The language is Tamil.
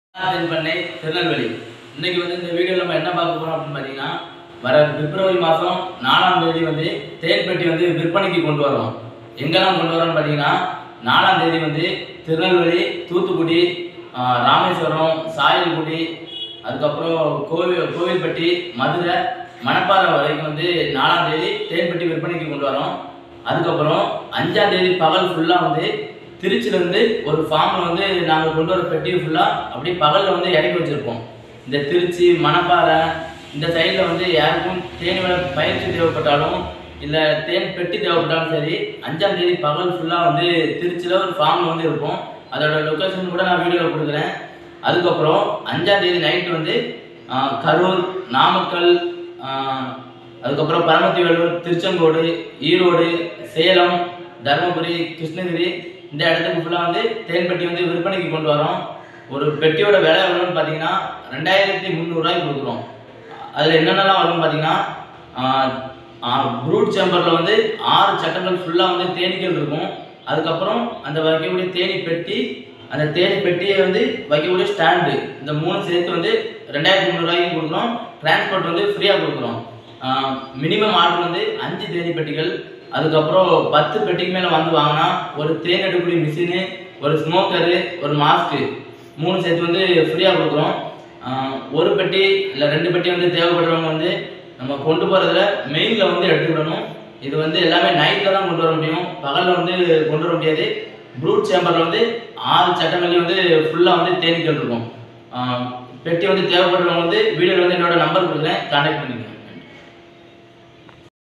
தென்பண்ணை திருநெல்வேலி இன்னைக்கு வந்து இந்த வீடியோவில் நம்ம என்ன பார்க்க போறோம் அப்படின்னு பார்த்தீங்கன்னா வர பிப்ரவரி மாதம் நாலாம் தேதி வந்து தேன் பெட்டி வந்து விற்பனைக்கு கொண்டு வரோம் எங்கெல்லாம் கொண்டு வரோம்னு பார்த்தீங்கன்னா நாலாம் தேதி வந்து திருநெல்வேலி தூத்துக்குடி ஆஹ், ராமேஸ்வரம் சாயல்குடி அதுக்கப்புறம் கோவில் கோவில்பட்டி மதுரை மணப்பாறை வரைக்கும் வந்து நாலாம் தேதி தேன்பெட்டி விற்பனைக்கு கொண்டு வரோம் அதுக்கப்புறம் அஞ்சாம் தேதி பகல் ஃபுல்லாக வந்து திருச்சியிலேருந்து ஒரு ஃபார்மில் வந்து நாங்கள் கொண்டு வர பெட்டி ஃபுல்லாக அப்படியே பகலில் வந்து இறக்கி வச்சுருப்போம் இந்த திருச்சி மணப்பாறை இந்த சைடில் வந்து யாருக்கும் தேனி வள பயிற்சி தேவைப்பட்டாலும் இல்லை தேன் பெட்டி தேவைப்பட்டாலும் சரி அஞ்சாம் தேதி பகல் ஃபுல்லாக வந்து திருச்சியில் ஒரு ஃபார்மில் வந்து இருப்போம் அதோட லொக்கேஷன் கூட நான் வீடியோவில் கொடுக்குறேன் அதுக்கப்புறம் அஞ்சாம் தேதி நைட்டு வந்து ஆஹ், கரூர் நாமக்கல் ஆஹ், அதுக்கப்புறம் பரமத்தி வேலூர் திருச்செங்கோடு ஈரோடு சேலம் தருமபுரி கிருஷ்ணகிரி இந்த இடத்துக்கு ஃபுல்லாக வந்து தேன் பெட்டி வந்து விற்பனைக்கு கொண்டு வரோம் ஒரு பெட்டியோட விலை எவ்வளோன்னு பார்த்தீங்கன்னா ரெண்டாயிரத்தி முந்நூறுரூவாய்க்கு கொடுக்குறோம் அதில் என்னென்னலாம் வரும்னு பார்த்தீங்கன்னா ப்ரூட் சேம்பரில் வந்து ஆறு சட்டங்கள் ஃபுல்லாக வந்து தேனீக்கள் இருக்கும் அதுக்கப்புறம் அந்த வைக்கக்கூடிய தேனி பெட்டி அந்த தேனி பெட்டியை வந்து வைக்கக்கூடிய ஸ்டாண்டு இந்த மூணு சேர்த்து வந்து ரெண்டாயிரத்தி முந்நூறுவாய்க்கு கொடுக்குறோம் டிரான்ஸ்போர்ட் வந்து ஃப்ரீயாக கொடுக்குறோம் மினிமம் ஆர்டர் வந்து அஞ்சு தேனி பெட்டிகள் அதுக்கப்புறம் பத்து பெட்டிக்கு மேலே வந்து வாங்கினா ஒரு தேன் எடுக்கக்கூடிய மிஷினு ஒரு ஸ்மோக்கரு ஒரு மாஸ்க்கு மூணு சேர்த்து வந்து ஃப்ரீயாக கொடுக்குறோம் ஆஹ் ஒரு பெட்டி இல்லை ரெண்டு பெட்டி வந்து தேவைப்படுறவங்க வந்து நம்ம கொண்டு போகிறதுல மெயினில் வந்து எடுத்துக்கிடணும் இது வந்து எல்லாமே நைட்டில் தான் கொண்டு வர முடியும் பகலில் வந்து கொண்டு வர முடியாது ப்ரூட் சேம்பரில் வந்து ஆறு சட்டங்கள்லையும் வந்து ஃபுல்லாக வந்து தேனீக்கள் இருக்கும் ஆஹ் பெட்டி வந்து தேவைப்படுறவங்க வந்து வீடியோவில் வந்து என்னோட நம்பர் கொடுக்குறேன் கான்டாக்ட் பண்ணிக்கோங்க